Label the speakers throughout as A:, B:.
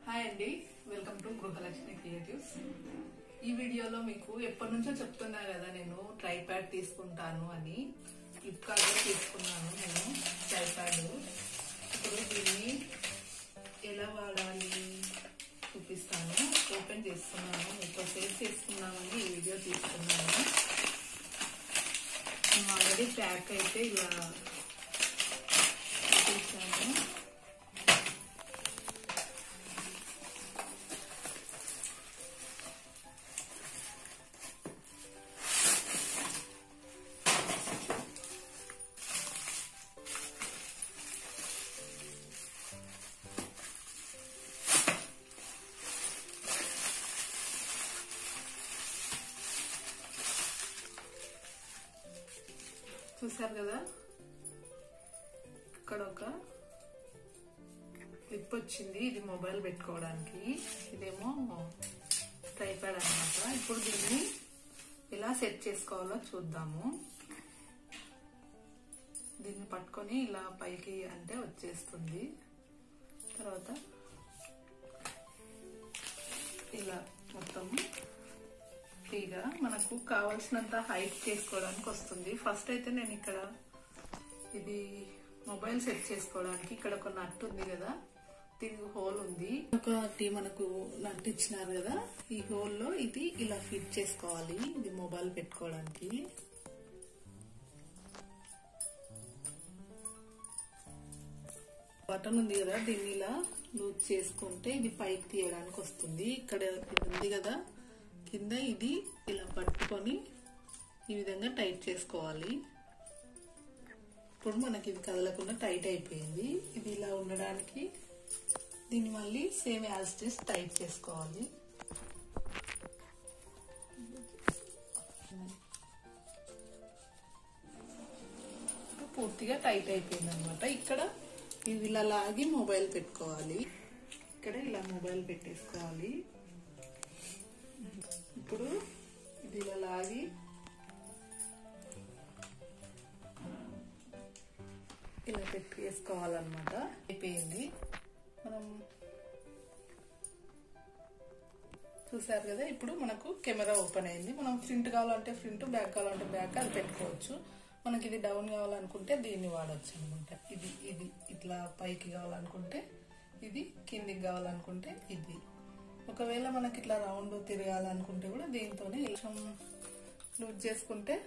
A: hi అండి welcome to Gruhalakshmi creatives ఈ వీడియోలో మీకు ఎప్పటి నుంచో చెప్తున్నా కదా నేను ట్రైప్యాడ్ తీసుకుంటాను అని ఫ్లిప్కార్ట్లో తీసుకున్నాను నేను ట్రైప్యాడ్ ఇప్పుడు దీన్ని ఎలా వాడాలి చూపిస్తాను ఓపెన్ చేస్తున్నాను మీతో షేర్ చేసుకున్నామని ఈ వీడియో తీసుకున్నాను ఆల్రెడీ ప్యాక్ అయితే ఇలా తీసాను చూసారు కదా ఇక్కడ ఒక క్లిప్ వచ్చింది ఇది మొబైల్ పెట్టుకోవడానికి ఇదేమో ట్రైప్యాడ్ అనమాట ఇప్పుడు దీన్ని ఎలా సెట్ చేసుకోవాలో చూద్దాము దీన్ని పట్టుకొని ఇలా పైకి అంటే వచ్చేస్తుంది తర్వాత ఇలా మొత్తం ఫ్రీగా మనకు కావాల్సినంత హైట్ చేసుకోవడానికి వస్తుంది ఫస్ట్ అయితే నేను ఇక్కడ ఇది మొబైల్ సెట్ చేసుకోవడానికి ఇక్కడ ఒక నట్ ఉంది కదా దీనికి హోల్ ఉంది ఒకటి మనకు నట్ ఇచ్చినారు కదా ఈ హోల్ లో ఇది ఇలా ఫిట్ చేసుకోవాలి ఇది మొబైల్ పెట్టుకోవడానికి బటన్ ఉంది కదా దీన్ని ఇలా లూజ్ చేసుకుంటే ఇది పైకి తీయడానికి వస్తుంది ఇక్కడ ఇది ఉంది కదా కింద ఇది ఇలా పట్టుకొని ఈ విధంగా టైట్ చేసుకోవాలి ఇప్పుడు మనకి ఇది కదలకుండా టైట్ అయిపోయింది ఇది ఇలా ఉండడానికి దీన్ని మళ్ళీ సేమ్ యాజ్ టీస్ టైట్ చేసుకోవాలి పూర్తిగా టైట్ అయిపోయింది అనమాట ఇక్కడ ఇది ఇలా లాగి మొబైల్ పెట్టుకోవాలి ఇక్కడ ఇలా మొబైల్ పెట్టేసుకోవాలి ఇప్పుడు ఇది ఇలా లాగి ఇలా పెట్టి వేసుకోవాలన్నమాట అయిపోయింది మనం చూసారు కదా ఇప్పుడు మనకు కెమెరా ఓపెన్ అయింది మనం ఫ్రంట్ కావాలంటే ఫ్రంట్ బ్యాక్ కావాలంటే బ్యాక్ అది పెట్టుకోవచ్చు మనకి ఇది డౌన్ కావాలనుకుంటే దీన్ని వాడచ్చు అనమాట ఇది ఇది ఇట్లా పైకి కావాలనుకుంటే ఇది కిందికి కావాలనుకుంటే ఇది ఒకవేళ మనకి ఇట్లా రౌండ్ తిరగాలనుకుంటే కూడా దీంతోనే కొంచెం లూజ్ చేసుకుంటే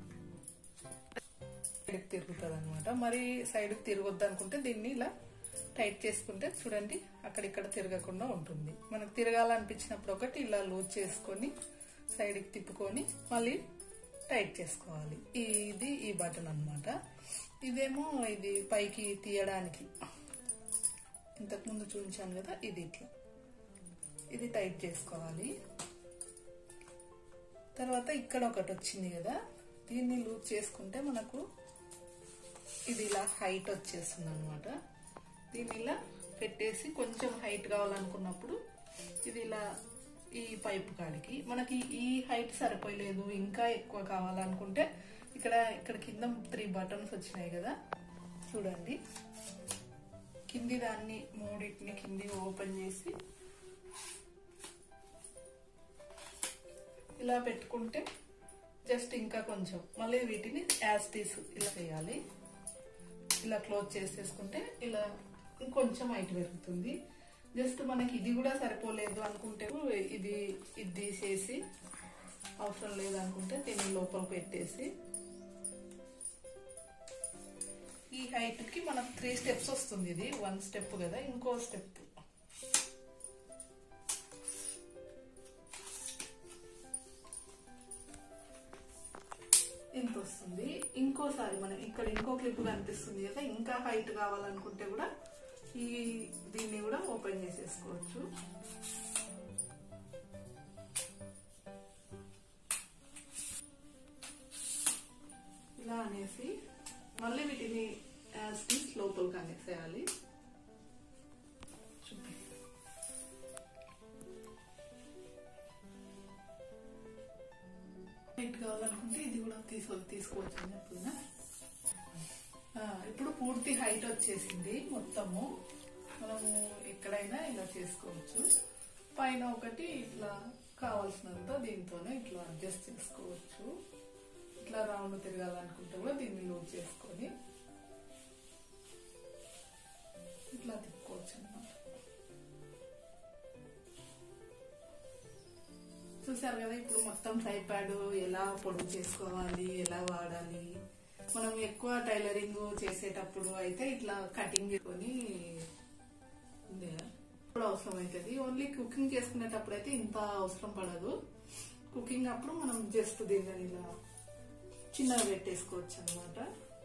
A: సైడ్కి తిరుగుతుంది అనమాట మరి సైడ్కి తిరగొద్దు అనుకుంటే దీన్ని ఇలా టైట్ చేసుకుంటే చూడండి అక్కడిక్కడ తిరగకుండా ఉంటుంది మనకు తిరగాలనిపించినప్పుడు ఒకటి ఇలా లూజ్ చేసుకొని సైడ్కి తిప్పుకొని మళ్ళీ టైట్ చేసుకోవాలి ఇది ఈ బటన్ అనమాట ఇదేమో ఇది పైకి తీయడానికి ఇంతకుముందు చూపించాను కదా ఇది ఇట్లా ఇది టైట్ చేసుకోవాలి తర్వాత ఇక్కడ ఒకటి వచ్చింది కదా దీన్ని లూజ్ చేసుకుంటే మనకు ఇది ఇలా హైట్ వచ్చేస్తుంది అనమాట దీన్ని ఇలా పెట్టేసి కొంచెం హైట్ కావాలనుకున్నప్పుడు ఇది ఇలా ఈ పైపు కాడికి మనకి ఈ హైట్ సరిపోయలేదు ఇంకా ఎక్కువ కావాలనుకుంటే ఇక్కడ ఇక్కడ కింద త్రీ బటన్స్ వచ్చినాయి కదా చూడండి కింది దాన్ని మూడింటిని కింది ఓపెన్ చేసి ఇలా పెట్టుకుంటే జస్ట్ ఇంకా కొంచెం మళ్ళీ వీటిని యాజ్ తీసు ఇలా చేయాలి ఇలా క్లోజ్ చేసేసుకుంటే ఇలా ఇంకొంచెం హైట్ పెరుగుతుంది జస్ట్ మనకి ఇది కూడా సరిపోలేదు అనుకుంటే ఇది ఇది తీసేసి అవసరం లేదు అనుకుంటే దీన్ని లోపల పెట్టేసి ఈ హైట్ కి మనకు త్రీ స్టెప్స్ వస్తుంది ఇది వన్ స్టెప్ కదా ఇంకో స్టెప్ ఇంత వస్తుంది ఇంకోసారి మనం ఇక్కడ ఇంకో క్లిప్ కనిపిస్తుంది కదా ఇంకా హైట్ కావాలనుకుంటే కూడా ఈ దీన్ని కూడా ఓపెన్ చేసేసుకోవచ్చు ఇలా అనేసి మళ్ళీ వీటిని యాజ్ టీస్ లోపలికి అనేసేయాలి చూపి హైట్ కావాలనుకుంటే ఇది కూడా తీసుకో తీసుకోవచ్చు అని చెప్తున్నా ఆ, ఇప్పుడు పూర్తి హైట్ వచ్చేసింది మొత్తము మనము ఎక్కడైనా ఇలా చేసుకోవచ్చు పైన ఒకటి ఇట్లా కావాల్సినంత దీంతోనే ఇట్లా అడ్జస్ట్ చేసుకోవచ్చు ఇట్లా రౌండ్ తిరగాలనుకుంటే కూడా దీన్ని లూజ్ చేసుకొని ఇట్లా తిప్పుకోవచ్చు అనమాట చూసారు కదా ఇప్పుడు మొత్తం ట్రైప్యాడ్ ఎలా పొడుగు చేసుకోవాలి ఎలా వాడాలి మనం ఎక్కువ టైలరింగ్ చేసేటప్పుడు అయితే ఇట్లా కటింగ్ చేసుకొని ఉంది కదా, ఇప్పుడు అవసరం అవుతుంది ఓన్లీ కుకింగ్ చేసుకునేటప్పుడు అయితే ఇంత అవసరం పడదు కుకింగ్ అప్పుడు మనం జస్ట్ దీన్ని ఇలా చిన్నగా పెట్టేసుకోవచ్చు అనమాట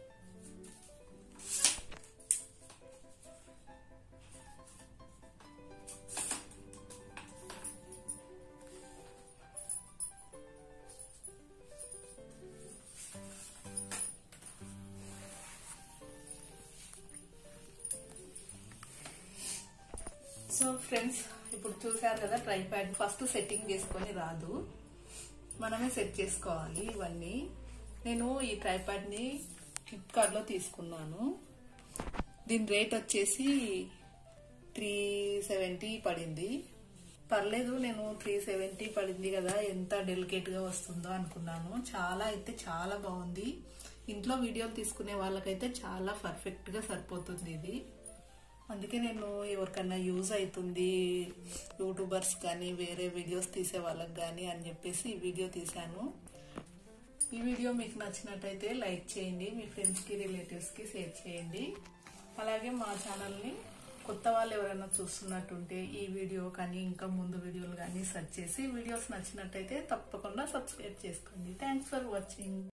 A: సో ఫ్రెండ్స్ ఇప్పుడు చూసారు కదా ట్రైప్యాడ్ ఫస్ట్ సెట్టింగ్ చేసుకొని రాదు మనమే సెట్ చేసుకోవాలి ఇవన్నీ నేను ఈ ట్రైప్యాడ్ ని ఫ్లిప్కార్ట్ లో తీసుకున్నాను దీని రేట్ వచ్చేసి త్రీ సెవెంటీ పడింది పర్లేదు నేను త్రీ సెవెంటీ పడింది కదా ఎంత డెలికేట్ గా వస్తుందో అనుకున్నాను చాలా అయితే చాలా బాగుంది ఇంట్లో వీడియోలు తీసుకునే వాళ్ళకైతే చాలా పర్ఫెక్ట్ గా సరిపోతుంది ఇది అందుకే నేను ఎవరికన్నా యూజ్ అవుతుంది యూట్యూబర్స్ కానీ వేరే వీడియోస్ తీసే వాళ్ళకి కానీ అని చెప్పేసి ఈ వీడియో తీశాను ఈ వీడియో మీకు నచ్చినట్టయితే లైక్ చేయండి మీ ఫ్రెండ్స్కి రిలేటివ్స్కి షేర్ చేయండి అలాగే మా ఛానల్ని కొత్త వాళ్ళు ఎవరైనా చూస్తున్నట్టుంటే ఈ వీడియో కానీ ఇంకా ముందు వీడియోలు కానీ సెర్చ్ చేసి వీడియోస్ నచ్చినట్టయితే తప్పకుండా సబ్స్క్రైబ్ చేసుకోండి థ్యాంక్స్ ఫర్ వాచింగ్